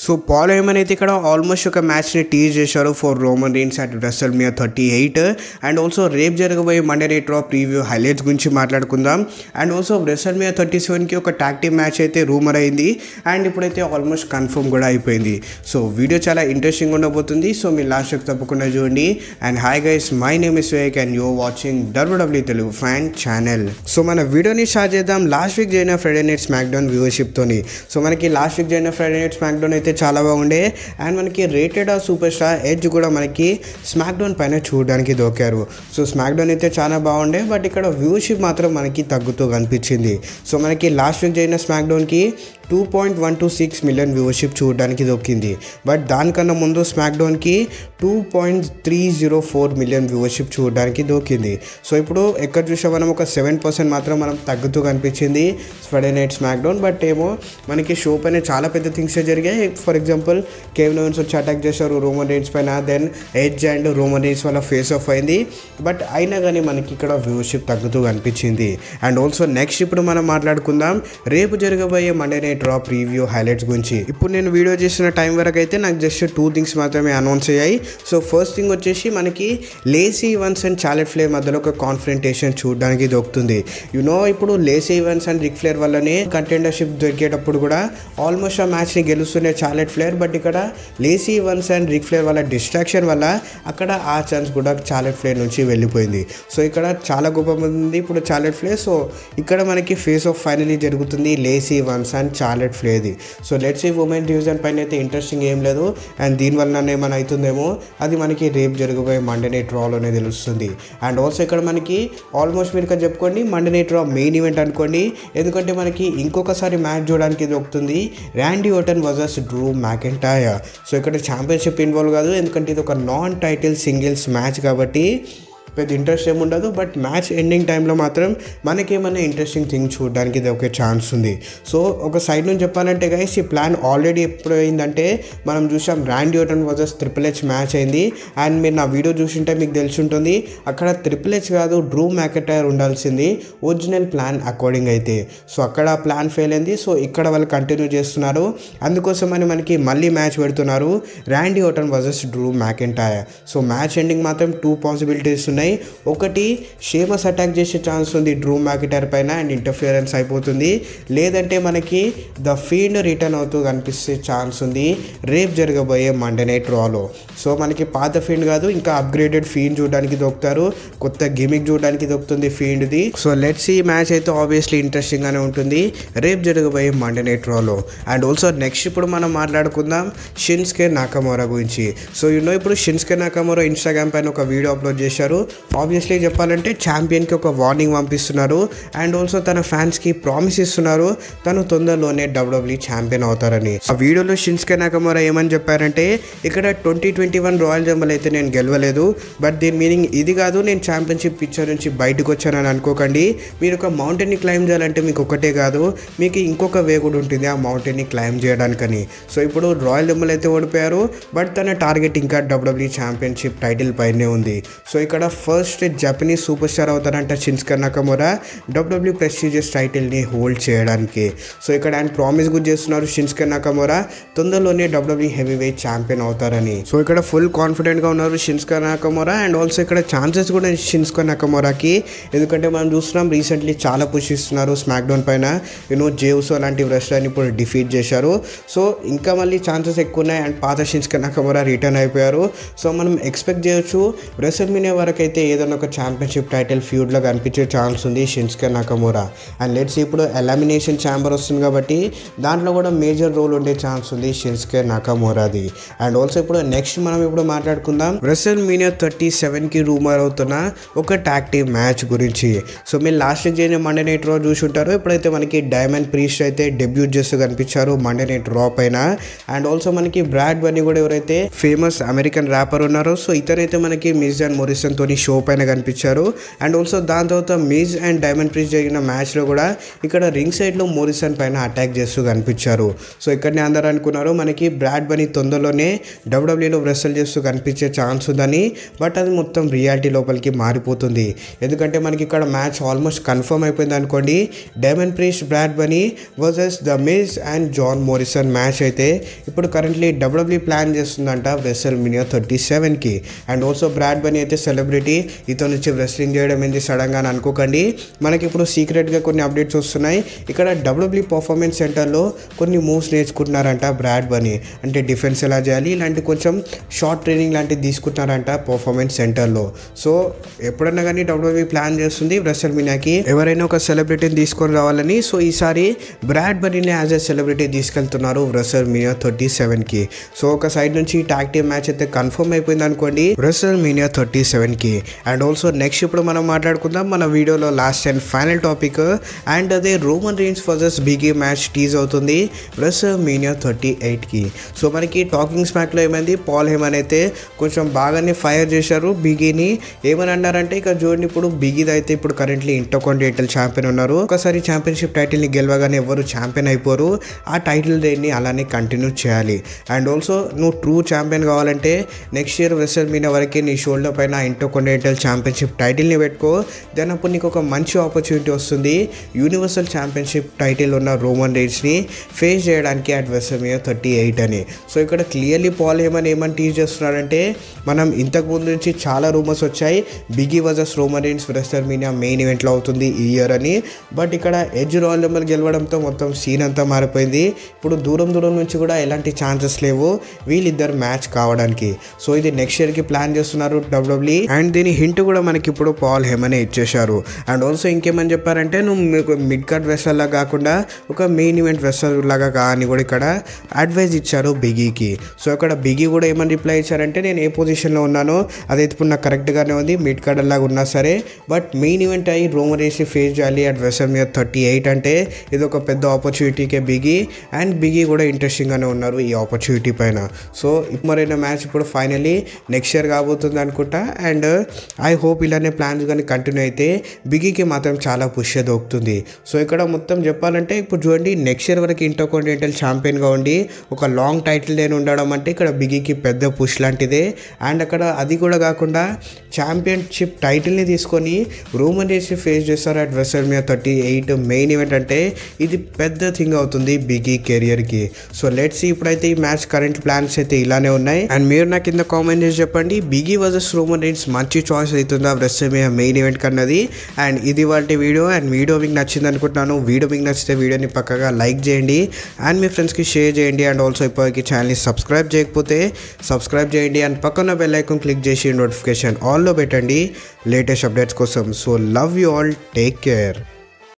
so Paul హేమన్ అయితే ఇక్కడ almost ఒక మ్యాచ్ని టీజ్ చేశారు for Roman Reigns at WrestleMania thirty eight and also రేపు జరగబోయే Monday night Raw preview highlights గురించి మాట్లాడుకుందాం and also WrestleMania thirty సెవెన్కి ఒక టాక్టివ్ మ్యాచ్ అయితే రూమర్ అయింది అండ్ ఇప్పుడైతే ఆల్మోస్ట్ కన్ఫర్మ్ కూడా అయిపోయింది సో వీడియో చాలా ఇంట్రెస్టింగ్ ఉండబోతుంది సో మీరు లాస్ట్ వరకు తప్పకుండా చూడండి and hi guys my name is వేక్ and you're watching WWE Telugu fan channel so మన వీడియోని స్టార్ట్ చేద్దాం లాస్ట్ వీక్ జరిగిన ఫ్రైడే నైట్ స్మాక్ డౌన్ వ్యూవర్షిప్తోని సో మనకి లాస్ట్ వీక్ జరిగిన ఫ్రైడే నైట్ స్మాక్ డౌన్ అయితే చాలా బాగుండే అండ్ మనకి rated of superstar Edge కూడా మనకి స్మాక్ డౌన్ పైన చూడడానికి దొరికారు సో స్మాక్ డౌన్ అయితే చాలా బాగుండే బట్ ఇక్కడ వ్యూషిప్ మాత్రం మనకి తగ్గుతూ కనిపించింది సో మనకి లాస్ట్ వీక్ జరిగిన స్మాక్ డౌన్కి two point one two six million viewership చూడడానికి దొరికింది బట్ దానికన్నా ముందు స్మాక్ డౌన్కి two point three zero four million viewership చూడడానికి దొరికింది సో ఇప్పుడు ఎక్కడ చూసా మనం ఒక సెవెన్ పర్సెంట్ మాత్రం మనం తగ్గుతూ కనిపించింది Friday night SmackDown but ఏమో మనకి షో పైన చాలా పెద్ద థింగ్స్ జరిగాయి ఫర్ ఎగ్జాంపుల్ కేవ్ లోన్స్ వచ్చి అటాక్ చేశారు రోమన్ రైన్స్ పైన then Edge and Roman Reigns వల్ల ఫేస్ ఆఫ్ అయింది బట్ అయినా కానీ మనకి ఇక్కడ వ్యూవర్షిప్ తగ్గుతూ కనిపించింది అండ్ ఆల్సో నెక్స్ట్ ఇప్పుడు మనం మాట్లాడుకుందాం రేపు జరగబోయే Monday night Raw preview highlights గురించి ఇప్పుడు నేను వీడియో చేసిన టైం వరకు అయితే నాకు జస్ట్ టూ థింగ్స్ మాత్రమే అనౌన్స్ అయ్యాయి సో ఫస్ట్ థింగ్ వచ్చేసి మనకి Lacey Evans and Charlotte Flair మధ్యలో ఒక కాన్ఫరెంటేషన్ చూడడానికి దొరుకుతుంది యునో ఇప్పుడు Lacey Evans and Ric Flair వల్లనే కంటెండర్షిప్ దొరికేటప్పుడు కూడా ఆల్మోస్ట్ ఆ మ్యాచ్ని గెలుస్తున్న చాలెట్ ఫ్లేర్ బట్ ఇక్కడ Lacey Evans and Ric Flair వల్ల డిస్ట్రాక్షన్ వల్ల అక్కడ ఆ ఛాన్స్ కూడా చాలెట్ ఫ్లేర్ నుంచి వెళ్ళిపోయింది సో ఇక్కడ చాలా గొప్ప ఉంది ఇప్పుడు చాలెట్ ఫ్లేర్ సో ఇక్కడ మనకి ఫేస్ ఆఫ్ ఫైనలీ జరుగుతుంది లేసీ ఈవెంట్స్ అండ్ చాలెట్ ఫ్లేది సో లెట్స్ ఈ ఉమెన్ డివిజన్ పైన అయితే ఇంట్రెస్టింగ్ ఏం లేదు అండ్ దీనివల్ల ఏమైనా అవుతుందేమో అది మనకి రేపు జరగబోయే మండే నైట్ రాలోనే తెలుస్తుంది అండ్ ఆల్సో ఇక్కడ మనకి ఆల్మోస్ట్ మీరు ఇక్కడ చెప్పుకోండి Monday night Raw main event అనుకోండి ఎందుకంటే మనకి ఇంకొకసారి మ్యాచ్ చూడడానికి దొరుకుతుంది Randy Orton versus Drew McIntyre so ఇక్కడ ఛాంపియన్షిప్ ఇన్వాల్వ్ కాదు ఎందుకంటే ఇది ఒక నాన్ టైటిల్ సింగిల్స్ మ్యాచ్ కాబట్టి పెద్ద ఇంట్రెస్ట్ ఏమి ఉండదు బట్ మ్యాచ్ ఎండింగ్ టైంలో మాత్రం మనకేమైనా ఇంట్రెస్టింగ్ థింగ్ చూడడానికి ఇది ఒక ఛాన్స్ ఉంది సో ఒక సైడ్ నుంచి చెప్పాలంటే గైస్ ఈ ప్లాన్ ఆల్రెడీ ఎప్పుడు అయిందంటే మనం చూసాం Randy Orton versus triple H match అయింది అండ్ మీరు నా వీడియో చూసింటే మీకు తెలిసి ఉంటుంది అక్కడ ట్రిపుల్ హెచ్ కాదు డ్రూ మ్యాకెటైర్ ఉండాల్సింది ఒరిజినల్ ప్లాన్ అకార్డింగ్ అయితే సో అక్కడ ప్లాన్ ఫెయిల్ అయింది సో ఇక్కడ వాళ్ళు కంటిన్యూ చేస్తున్నారు అందుకోసమని మనకి మళ్ళీ మ్యాచ్ పెడుతున్నారు Randy Orton versus Drew McIntyre so match ending మాత్రం టూ పాసిబిలిటీస్ ఉన్నాయి ఒకటి షేమస్ అటాక్ చేసే ఛాన్స్ ఉంది డ్రూ మ్యాకెటర్ పైన అండ్ ఇంటర్ఫియరెన్స్ అయిపోతుంది లేదంటే మనకి ద ఫీల్డ్ రిటర్న్ అవుతూ కనిపిస్తే ఛాన్స్ ఉంది రేపు జరగబోయే మండే నైట్ రాలో సో మనకి పాత ఫీల్డ్ కాదు ఇంకా అప్గ్రేడెడ్ ఫీల్డ్ చూడడానికి దొరుకుతారు కొత్త గిమిక్ చూడడానికి దొరుకుతుంది ఫీల్డ్ది సో లెట్స్ ఈ మ్యాచ్ అయితే ఆబ్వియస్లీ ఇంట్రెస్టింగ్గానే ఉంటుంది రేపు జరగబోయే మండే నైట్ రాలో అండ్ ఆల్సో నెక్స్ట్ ఇప్పుడు మనం మాట్లాడుకుందాం షిన్స్కే నాకమోరా గురించి సో యూనో ఇప్పుడు షిన్స్కే నాకమోరా ఇన్స్టాగ్రామ్ పైన ఒక వీడియో అప్లోడ్ చేశారు ఆబ్వియస్లీ చెప్పాలంటే ఛాంపియన్కి ఒక వార్నింగ్ పంపిస్తున్నారు అండ్ ఆల్సో తన ఫ్యాన్స్కి ప్రామిస్ ఇస్తున్నారు తను తొందరలోనే డబ్ల్యూడబ్ల్యూ ఛాంపియన్ అవుతారని ఆ వీడియోలో షిన్స్కే నాకమోరా ఏమని చెప్పారంటే ఇక్కడ twenty twenty one Royal Rumble అయితే నేను గెలవలేదు బట్ దీని మీనింగ్ ఇది కాదు నేను ఛాంపియన్షిప్ పిక్చర్ నుంచి బయటకు వచ్చానని అనుకోకండి మీరు ఒక మౌంటైన్ని క్లైమ్ చేయాలంటే మీకు ఒకటే కాదు మీకు ఇంకొక వే కూడా ఉంటుంది ఆ మౌంటైన్ని క్లైమ్ చేయడానికని సో ఇప్పుడు రాయల్ జంబల్ అయితే ఓడిపోయారు బట్ తన టార్గెట్ ఇంకా డబ్ల్యూడబ్ల్యూ ఛాంపియన్షిప్ టైటిల్ పైనే ఉంది సో ఇక్కడ ఫస్ట్ జపనీస్ సూపర్ స్టార్ అవుతారంట షిన్స్కర్ నకమోరా డబ్ల్యూడబ్ల్యూ ప్రెస్టీజియస్ టైటిల్ని హోల్డ్ చేయడానికి సో ఇక్కడ ఆయన ప్రామిస్ కూడా చేస్తున్నారు షిన్స్కర్ నకమోరా తొందరలోనే డబ్ల్యూడబ్ల్యూ హెవీ వెయిట్ ఛాంపియన్ అవుతారని సో ఇక్కడ ఫుల్ కాన్ఫిడెంట్గా ఉన్నారు షిన్స్కర్ నకమోరా అండ్ ఆల్సో ఇక్కడ ఛాన్సెస్ కూడా షిన్స్కర్ నకమోరాకి ఎందుకంటే మనం చూస్తున్నాం రీసెంట్లీ చాలా పుష్ ఇస్తున్నారు స్మాక్ డౌన్ పైన యూనో జేవ్స్ అలాంటి రెస్లర్ని ఇప్పుడు డిఫీట్ చేశారు సో ఇంకా మళ్ళీ ఛాన్సెస్ ఎక్కువ ఉన్నాయి అండ్ పాత షిన్స్కర్ నకమోరా రిటర్న్ అయిపోయారు సో మనం ఎక్స్పెక్ట్ చేయొచ్చు రెసల్ మినే వరకు అయితే ఏదైనా ఒక ఛాంపియన్షిప్ టైటిల్ ఫ్యూడ్లో కనిపించే ఛాన్స్ ఉంది షిన్స్కే నకమూరా అండ్ లెట్స్ ఇప్పుడు ఎలామినేషన్ ఛాంబర్ వస్తుంది కాబట్టి దాంట్లో కూడా మేజర్ రోల్ ఉండే ఛాన్స్ ఉంది షిన్స్కే నకమూరాది అండ్ ఆల్సో ఇప్పుడు నెక్స్ట్ మనం ఇప్పుడు మాట్లాడుకుందాం రెసల్ మీనియా థర్టీ సెవెన్కి రూమర్ అవుతున్న ఒక టాక్టివ్ మ్యాచ్ గురించి సో మీరు లాస్ట్ వీక్ చేయని మండే నైట్ రా చూసి ఉంటారు ఇప్పుడైతే మనకి డైమండ్ ప్రీస్ట్ అయితే డెబ్యూట్ చేస్తూ కనిపించారు మండే నైట్ రా పైన అండ్ ఆల్సో మనకి బ్రాడ్ బన్నీ కూడా ఎవరైతే ఫేమస్ అమెరికన్ ర్యాపర్ ఉన్నారో సో ఇతనైతే మనకి మిస్ అండ్ మొరిసన్ తోని షో పైన కనిపించారు అండ్ ఆల్సో దాని తర్వాత మిజ్ అండ్ డైమండ్ ప్రీస్ జరిగిన మ్యాచ్లో కూడా ఇక్కడ రింగ్ సైడ్లో మోరిసన్ పైన అటాక్ చేస్తూ కనిపించారు సో ఇక్కడనే అందరూ అనుకున్నారు మనకి బ్రాడ్ బనీ తొందరలోనే డబ్ల్యూడబ్ల్యూలో రెస్సల్ చేస్తూ కనిపించే ఛాన్స్ ఉందని బట్ అది మొత్తం రియాలిటీ లోపలికి మారిపోతుంది ఎందుకంటే మనకి ఇక్కడ మ్యాచ్ ఆల్మోస్ట్ కన్ఫర్మ్ అయిపోయింది అనుకోండి Damian Priest Bad Bunny versus the Miz and John Morrison match అయితే ఇప్పుడు కరెంట్లీ డబ్ల్యూడబ్ల్యూ ప్లాన్ చేస్తుందంట రెస్సల్ మినియా థర్టీ సెవెన్కి అండ్ ఆల్సో బ్రాడ్ బనీ అయితే సెలబ్రిటీ ఇతను వచ్చి రెస్లింగ్ చేయడం ఏంది సడన్గా అని అనుకోకండి మనకి ఇప్పుడు సీక్రెట్గా కొన్ని అప్డేట్స్ వస్తున్నాయి ఇక్కడ డబ్ల్యూడబ్ల్యూ పర్ఫార్మెన్స్ సెంటర్లో కొన్ని మూవ్స్ నేర్చుకుంటున్నారంట బ్రాడ్ బనీ అంటే డిఫెన్స్ ఎలా చేయాలి ఇలాంటి కొంచెం షార్ట్ ట్రైనింగ్ లాంటివి తీసుకుంటున్నారంట పర్ఫార్మెన్స్ సెంటర్లో సో ఎప్పుడన్నా కానీ డబ్ల్యూడబ్ల్యూ ప్లాన్ చేస్తుంది రెస్సల్ మినియాకి ఎవరైనా ఒక సెలబ్రిటీని తీసుకొని రావాలని సో ఈసారి బ్రాడ్ బనీని యాజ్ ఎ సెలబ్రిటీ తీసుకెళ్తున్నారు రెస్సల్ మినియా థర్టీ సెవెన్కి సో ఒక సైడ్ నుంచి ట్యాక్ టీమ్ మ్యాచ్ అయితే కన్ఫర్మ్ అయిపోయింది అనుకోండి రెస్సల్ మినియా థర్టీ సెవెన్కి అండ్ ఆల్సో నెక్స్ట్ ఇప్పుడు మనం మాట్లాడుకుందాం మన వీడియోలో last and final topic and అదే Roman Reigns versus Big E match tease అవుతుంది రెస్సల్ మినియా థర్టీ ఎయిట్కి సో మనకి టాకింగ్ స్మాక్లో ఏమైంది పాల్ హేమన్ అయితే కొంచెం బాగానే ఫైర్ చేశారు బిగీని ఏమని అన్నారంటే ఇక చూడండి ఇప్పుడు బిగిది అయితే ఇప్పుడు కరెంట్లీ ఇంటర్కాంటినెంటల్ ఛాంపియన్ ఉన్నారు ఒకసారి ఛాంపియన్షిప్ టైటిల్ని గెలవగానే ఎవరు ఛాంపియన్ అయిపోరు ఆ టైటిల్ దేన్ని అలానే కంటిన్యూ చేయాలి అండ్ ఆల్సో నువ్వు ట్రూ ఛాంపియన్ కావాలంటే నెక్స్ట్ ఇయర్ వెసల్ మీద వరకే నీ షోల్డర్ పైన ఇంటర్కాంటినెంటల్ ఛాంపియన్షిప్ టైటిల్ని పెట్టుకో దెన్ అప్పుడు నీకు ఒక మంచి ఆపర్చునిటీ వస్తుంది యూనివర్సల్ ఛాంపియన్షిప్ టైటిల్ ఉన్న రోమన్ రైడ్స్ని ఫేస్ చేయడానికి అట్ వెసమియా థర్టీ ఎయిట్ అని సో ఇక్కడ క్లియర్లీ పాల్ ఏమని ఏమని టీచ్ చేస్తున్నాడంటే మనం ఇంతకు ముందు నుంచి చాలా రూమర్స్ వచ్చాయి Big E versus Roman Reigns WrestleMania main ఈవెంట్లో అవుతుంది ఈ ఇయర్ అని బట్ ఇక్కడ ఎడ్జ్ రాయల్ నెంబర్ గెలవడంతో మొత్తం సీన్ అంతా మారిపోయింది ఇప్పుడు దూరం దూరం నుంచి కూడా ఎలాంటి ఛాన్సెస్ లేవు వీళ్ళిద్దరు మ్యాచ్ కావడానికి సో ఇది నెక్స్ట్ ఇయర్కి ప్లాన్ చేస్తున్నారు డబ్ల్యూబ్ల్యూ అండ్ దీని హింట్ కూడా మనకి ఇప్పుడు పాల్ హెమనే ఇచ్చేశారు అండ్ ఆల్సో ఇంకేమని చెప్పారంటే నువ్వు మీకు మిడ్ కార్డ్ వెసల్ లాగా కాకుండా ఒక మెయిన్ ఈవెంట్ వెసల్ లాగా కా అని కూడా ఇక్కడ అడ్వైజ్ ఇచ్చారు బిగీకి సో ఇక్కడ బిగీ కూడా ఏమని రిప్లై ఇచ్చారంటే నేను ఏ పొజిషన్లో ఉన్నానో అదైతే ఇప్పుడు నాకు కరెక్ట్గానే ఉంది మిడ్ కార్డ్ లాగా ఉన్నా సరే బట్ మెయిన్ ఈవెంట్ అయ్యి రోమర్ వేసి ఫేస్ చేయాలి అట్ వెసల్ మీద థర్టీ ఎయిట్ అంటే ఇది ఒక పెద్ద ఆపర్చునిటీకే బిగి అండ్ బిగి కూడా ఇంట్రెస్టింగ్గానే ఉన్నారు ఈ ఆపర్చునిటీ పైన సో మరైన మ్యాచ్ ఇప్పుడు ఫైనలీ నెక్స్ట్ ఇయర్ కాబోతుంది అనుకుంటా అండ్ ఐ హోప్ ఇలానే ప్లాన్స్ కానీ కంటిన్యూ అయితే బిగీకి మాత్రం చాలా పుష్ దొరుకుతుంది సో ఇక్కడ మొత్తం చెప్పాలంటే ఇప్పుడు చూడండి నెక్స్ట్ ఇయర్ వరకు ఇంటర్కాంటినెంటల్ ఛాంపియన్గా ఉండి ఒక లాంగ్ టైటిల్ నేను ఉండడం అంటే ఇక్కడ బిగీకి పెద్ద పుష్ లాంటిదే అండ్ అక్కడ అది కూడా కాకుండా ఛాంపియన్షిప్ టైటిల్ని తీసుకొని రోమన్ రేసి ఫేస్ చేస్తారు at WrestleMania thirty eight main event అంటే ఇది పెద్ద థింగ్ అవుతుంది బిగీ కెరియర్కి సో లెట్స్ ఇప్పుడైతే ఈ మ్యాచ్ కరెంట్ ప్లాన్స్ అయితే ఇలానే ఉన్నాయి అండ్ మీరు నాకు కింద కామెంట్ చేసి చెప్పండి బిగీ వర్సెస్ రోమన్ రీన్స్ మంచి చాయిస్ అవుతుందా వెసల్మియా మెయిన్ ఈవెంట్ కన్నది అండ్ ఇది వాటి వీడియో అండ్ వీడియో మీకు నచ్చింది అనుకుంటున్నాను వీడియో మీకు నచ్చితే వీడియోని పక్కగా లైక్ చేయండి అండ్ మీ ఫ్రెండ్స్కి షేర్ చేయండి అండ్ ఆల్సో ఇప్పటికి ఛానల్ని సబ్స్క్రైబ్ చేయకపోతే సబ్స్క్రైబ్ చేయండి అండ్ పక్కన బెల్ ఐకాన్ క్లిక్ చేసి నోటిఫికేషన్ ఆల్లో పెట్టండి లేటెస్ట్ అప్డేట్స్ కోసం so love you all take care